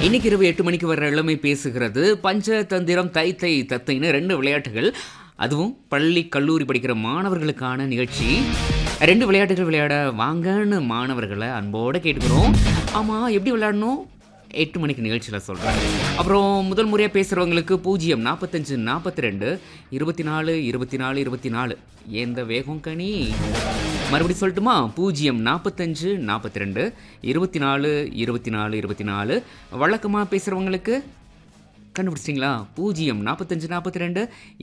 இன்னைக்கு இரவு எட்டு மணிக்கு வர்ற இளமை பேசுகிறது பஞ்சதந்திரம் தை தை தத்தைன்னு ரெண்டு விளையாட்டுகள் அதுவும் பள்ளி கல்லூரி படிக்கிற மாணவர்களுக்கான நிகழ்ச்சி ரெண்டு விளையாட்டுகள் விளையாட வாங்கன்னு மாணவர்களை அன்போடு கேட்டுக்கிறோம் ஆமாம் எப்படி விளையாடணும் எட்டு மணிக்கு நிகழ்ச்சியில் சொல்கிறேன் அப்புறம் முதல் முறையாக பேசுகிறவங்களுக்கு பூஜ்ஜியம் நாற்பத்தஞ்சு நாற்பத்தி ரெண்டு இருபத்தி நாலு இருபத்தி நாலு இருபத்தி நாலு எந்த வேகம் கனி மறுபடியும் சொல்லட்டுமா பூஜ்ஜியம் நாற்பத்தஞ்சு நாற்பத்தி ரெண்டு இருபத்தி நாலு இருபத்தி நாலு இருபத்தி நாலு வழக்கமாக பேசுகிறவங்களுக்கு கண்டுபிடிச்சிட்டிங்களா பூஜ்ஜியம் நாற்பத்தஞ்சு நாற்பத்தி ரெண்டு